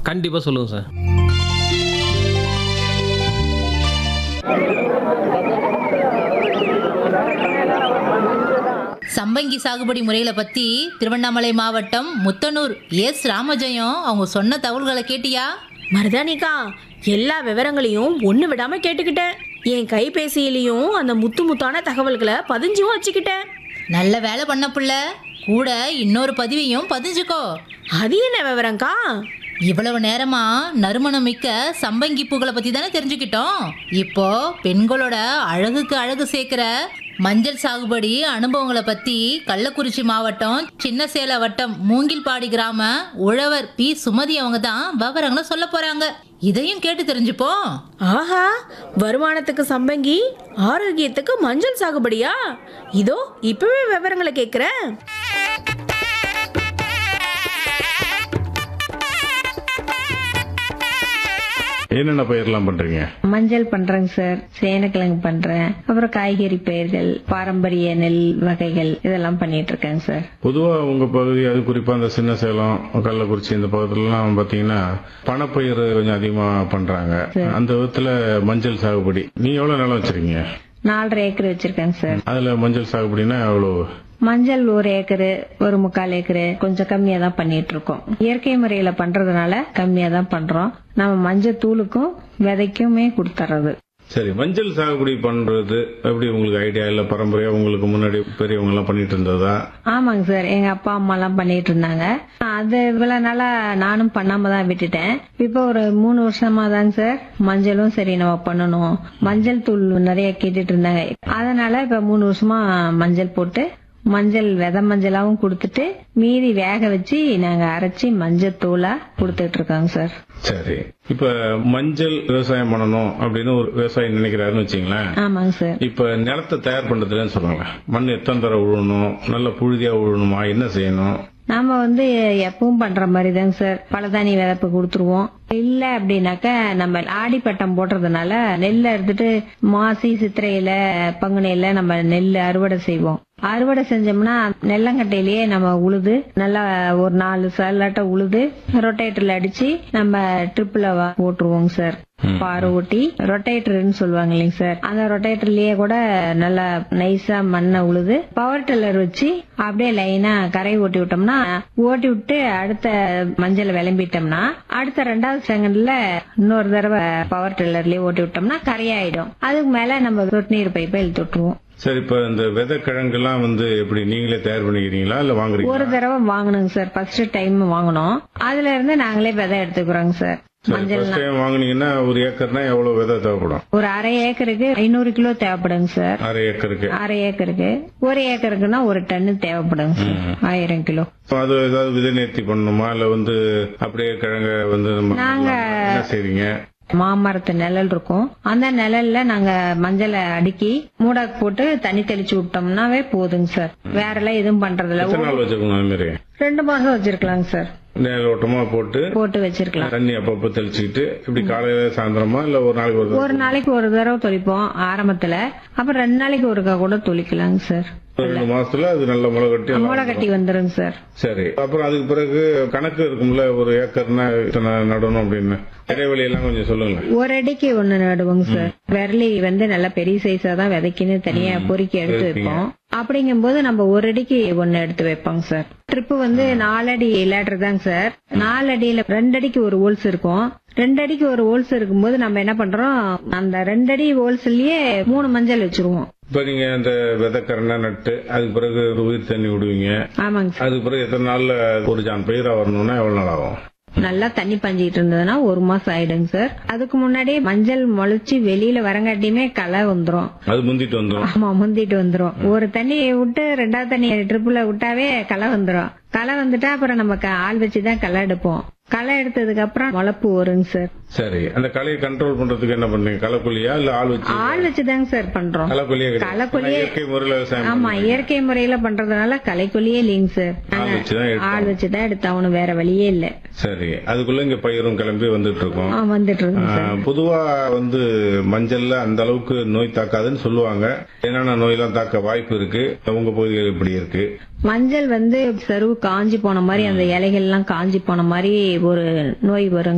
கண்டிப்பாக சொல்லுங்கள் சார் சம்பங்கி சாகுபடி முறைகளை பத்தி திருவண்ணாமலை மாவட்டம் முத்தனூர் எஸ் ராமஜெயம் அவங்க சொன்ன தகவல்களை கேட்டியா மருதானிக்கா எல்லா விவரங்களையும் ஒன்று விடாம கேட்டுக்கிட்டேன் என் கைபேசியிலையும் அந்த முத்து முத்தான தகவல்களை பதிஞ்சும் வச்சுக்கிட்டேன் நல்ல வேலை பண்ண புள்ள கூட இன்னொரு பதிவையும் பதிஞ்சுக்கோ அது என்ன விவரங்க்கா இவ்வளவு நேரமா நறுமணம் மிக்க சம்பங்கி பூக்களை பத்தி தானே தெரிஞ்சுக்கிட்டோம் இப்போ பெண்களோட அழகுக்கு அழகு சேர்க்கிற மஞ்சள் சாகுபடி அனுபவங்களை பத்தி கள்ளக்குறிச்சி மாவட்டம் சின்ன சேல வட்டம் மூங்கில்பாடி கிராம உழவர் பி சுமதி அவங்க தான் விவரங்களை சொல்ல போறாங்க இதையும் கேட்டு தெரிஞ்சுப்போம் ஆஹா வருமானத்துக்கு சம்பங்கி ஆரோக்கியத்துக்கு மஞ்சள் சாகுபடியா இதோ இப்பவே விவரங்களை கேட்குறேன் என்னென்ன பயிரெல்லாம் பண்றீங்க மஞ்சள் பண்றேங்க சார் சேனக்கிழங்கு பண்றேன் அப்புறம் காய்கறி பயிர்கள் பாரம்பரிய நெல் வகைகள் இதெல்லாம் பண்ணிட்டு இருக்கேங்க சார் பொதுவா உங்க பகுதி அது குறிப்பா அந்த சின்ன சேலம் கள்ளக்குறிச்சி இந்த பகுதியிலாம் பாத்தீங்கன்னா பணப்பயிர் கொஞ்சம் அதிகமா பண்றாங்க அந்த விதத்துல மஞ்சள் சாகுபடி நீ எவ்வளவு நிலம் வச்சிருக்கீங்க நாலரை ஏக்கர் வச்சிருக்கேங்க சார் அதுல மஞ்சள் சாகுபடினா எவ்வளவு மஞ்சள் ஒரு ஏக்கரு ஒரு முக்கால் ஏக்கரு கொஞ்சம் கம்மியா தான் பண்ணிட்டு இருக்கோம் இயற்கை முறையில பண்றதுனால கம்மியா தான் பண்றோம் நம்ம மஞ்சள் தூளுக்கும் விதைக்குமே கொடுத்துறது சரி மஞ்சள் சாகுபடி பண்றது எப்படி உங்களுக்கு ஐடியா இல்ல பரம்பரையா உங்களுக்கு முன்னாடி பெரியவங்க எல்லாம் பண்ணிட்டு இருந்ததா ஆமாங்க சார் எங்க அப்பா அம்மா எல்லாம் பண்ணிட்டு இருந்தாங்க அது இவ்வளவு நாளா நானும் பண்ணாம தான் விட்டுட்டேன் இப்போ ஒரு மூணு வருஷமா தாங்க சார் மஞ்சளும் சரி நம்ம பண்ணணும் மஞ்சள் தூள் நிறைய கேட்டுட்டு இருந்தாங்க அதனால இப்ப மூணு வருஷமா மஞ்சள் போட்டு மஞ்சள் விதை மஞ்சளாவும் கொடுத்துட்டு மீதி வேக வச்சு நாங்க அரைச்சி மஞ்சள் தூளா கொடுத்துட்டு இருக்கோங்க சார் சரி இப்ப மஞ்சள் விவசாயம் பண்ணணும் அப்படின்னு ஒரு விவசாயி நினைக்கிறாருன்னு வச்சுங்களேன் ஆமாங்க சார் இப்ப நிலத்தை தயார் பண்றதுலன்னு சொல்றாங்க மண் எத்தனை தடவை உழணும் நல்ல புழுதியா உழணுமா என்ன செய்யணும் நாம வந்து எப்பவும் பண்ற மாதிரி தாங்க சார் பழதானி விதப்பு கொடுத்துருவோம் இல்ல அப்படின்னாக்க நம்ம ஆடிப்பட்டம் போடுறதுனால நெல்லை எடுத்துட்டு மாசி சித்திரையில பங்குனியில நம்ம நெல் அறுவடை செய்வோம் அறுவடை செஞ்சோம்னா நெல்லங்கட்டையிலேயே நம்ம உழுது நல்லா ஒரு நாலு சல்லாட்ட உழுது ரொட்டேட்டர்ல அடிச்சு நம்ம ட்ரிப்ல போட்டுருவோங்க சார் பாரு ஓட்டி ரொட்டேட்டர்னு சொல்லுவாங்க இல்லைங்க சார் அந்த ரொட்டேட்டர்லயே கூட நல்லா நைஸா மண்ணை உழுது பவர் டில்லர் வச்சு அப்படியே லைனா கரை ஓட்டி விட்டோம்னா ஓட்டி விட்டு அடுத்த மஞ்சள் விளம்பிட்டோம்னா அடுத்த ரெண்டாவது செகண்ட்ல இன்னொரு தடவை பவர் டில்லர்லயே ஓட்டி விட்டோம்னா கரையாயிடும் அதுக்கு மேல நம்ம சொட்டு நீர் பைப்பை இழுத்து விட்டுருவோம் சரி இப்ப இந்த விதை கிழங்குலாம் வந்து எப்படி நீங்களே தயார் பண்ணிக்கிறீங்களா இல்ல ஒரு வாங்குறீங்களா தடவை வாங்கணுங்க சார் ஃபர்ஸ்ட் டைம் வாங்கணும் அதுல இருந்து நாங்களே விதை எடுத்துக்கிறோங்க சார் சரி மஞ்சள் ஃபர்ஸ்ட் டைம் வாங்குனீங்கன்னா ஒரு ஏக்கர்னா எவ்வளவு விதை தேவைப்படும் ஒரு அரை ஏக்கருக்கு ஐநூறு கிலோ தேவைப்படுங்க சார் அரை ஏக்கருக்கு அரை ஏக்கருக்கு ஒரு ஏக்கருக்குன்னா ஒரு டன்னு தேவைப்படுங்க சார் ஆயிரம் கிலோ இப்ப அது ஏதாவது விதை நேர்த்தி பண்ணணுமா இல்ல வந்து அப்படியே கிழங்க வந்து நம்ம நாங்க- என்ன செய்றீங்க மாமரத்து நிழல் இருக்கும் அந்த நிழல்ல நாங்க மஞ்சளை அடுக்கி மூடா போட்டு தண்ணி தெளிச்சு விட்டோம்னாவே போதுங்க சார் வேற எல்லாம் எதுவும் பண்றதில்ல எத்தனை நாள் வச்சுக்கணும் அது மாதிரி ரெண்டு மாசம் வச்சிருக்கலாங்க சார் நேர ஓட்டமா போட்டு போட்டு வச்சிருக்கலாம் தண்ணி அப்பப்ப தெளிச்சுக்கிட்டு இப்படி காலையில சாயந்தரமா இல்ல ஒரு நாளைக்கு ஒரு ஒரு நாளைக்கு ஒரு தடவை தொளிப்போம் ஆரம்பத்துல அப்புறம் ரெண்டு நாளைக்கு ஒருக்கா கூட தொளிக்கலாங்க சார் ஒரு ரெண்டு மாசத்துல அது நல்ல முளை கட்டி எல்லாம் மூளை கட்டி வந்துருங்க சார் சரி அப்புறம் அதுக்கு பிறகு கணக்கு இருக்கும்ல ஒரு ஏக்கர்னா இத்தனை நடணும் அப்படின்னு இடைவெளி எல்லாம் கொஞ்சம் சொல்லுங்க ஒரு அடிக்கு ஒண்ணு நடுவோங்க சார் விரலி வந்து நல்லா பெரிய சைஸா தான் விதைக்குன்னு தனியா பொறுக்கி எடுத்து வைப்போம் அப்படிங்கும்போது நம்ம ஒரு அடிக்கு ஒண்ணு எடுத்து வைப்போங்க சார் ட்ரிப்பு வந்து நாலடி லேட்டர் தாங்க சார் நாலு அடியில ரெண்டு அடிக்கு ஒரு ஹோல்ஸ் இருக்கும் ரெண்டு அடிக்கு ஒரு ஹோல்ஸ் இருக்கும்போது நம்ம என்ன பண்றோம் அந்த ரெண்டு அடி ஹோல்ஸ்லயே மூணு மஞ்சள் வச்சிருவோம் இப்ப நீங்க அந்த விதைக்கரணை நட்டு அதுக்கு பிறகு ஒரு உயிர் தண்ணி விடுவீங்க ஆமாங்க சார் அதுக்கு பிறகு எத்தனை நாள்ல ஒரு ஜான் பயிரா வரணும்னா எவ்வளவு நாள் ஆகும் நல்லா தண்ணி பஞ்சிட்டு இருந்ததுன்னா ஒரு மாசம் ஆயிடுங்க சார் அதுக்கு முன்னாடியே மஞ்சள் முளைச்சு வெளியில வரங்காட்டியுமே களை வந்துரும் அது முந்திட்டு வந்துடும் ஆமா முந்திட்டு வந்துரும் ஒரு தண்ணி விட்டு ரெண்டாவது தண்ணி ட்ரிப்புல விட்டாவே களை வந்துரும் களை வந்துட்டா அப்புறம் நம்ம க- ஆள் வச்சுதான் களை எடுப்போம் களை எடுத்ததுக்கு அப்புறம் முளப்பு வருங்க சார் சரி அந்த களையை கண்ட்ரோல் பண்றதுக்கு என்ன பண்றீங்க களைக்கொல்லியா இல்ல ஆள் வச்சு ஆள் வச்சுதாங்க சார் பண்றோம் களைக்கொல்லியே கிடையாது களைக்கொல்லியே- ஆனா இயற்கை முறையில விவசாயம் ஆமா இயற்கை முறையில பண்றதுனால களைக்கொல்லியே இல்லைங்க சார் ஆள் வச்சுதான் எடுத்தோம். ஆள் வச்சுதான் எடுத்தாகணும் வேற வழியே இல்ல சரி அதுக்குள்ள இங்க பயிரும் கிளம்பி வந்துட்டு இருக்கோம் ஆ, வந்துட்டு இருக்குங்க சார் ஆஹ், பொதுவா வந்து மஞ்சள்ல அந்த அளவுக்கு நோய் தாக்காதுன்னு சொல்லுவாங்க என்னென்ன நோயெல்லாம் தாக்க வாய்ப்பு இருக்கு உங்க பகுதிகள் இப்படி இருக்கு மஞ்சள் வந்து சருவு காஞ்சி போன மாதிரி அந்த இலைகள் எல்லாம் காஞ்சி போன மாதிரி ஒரு நோய் வரும்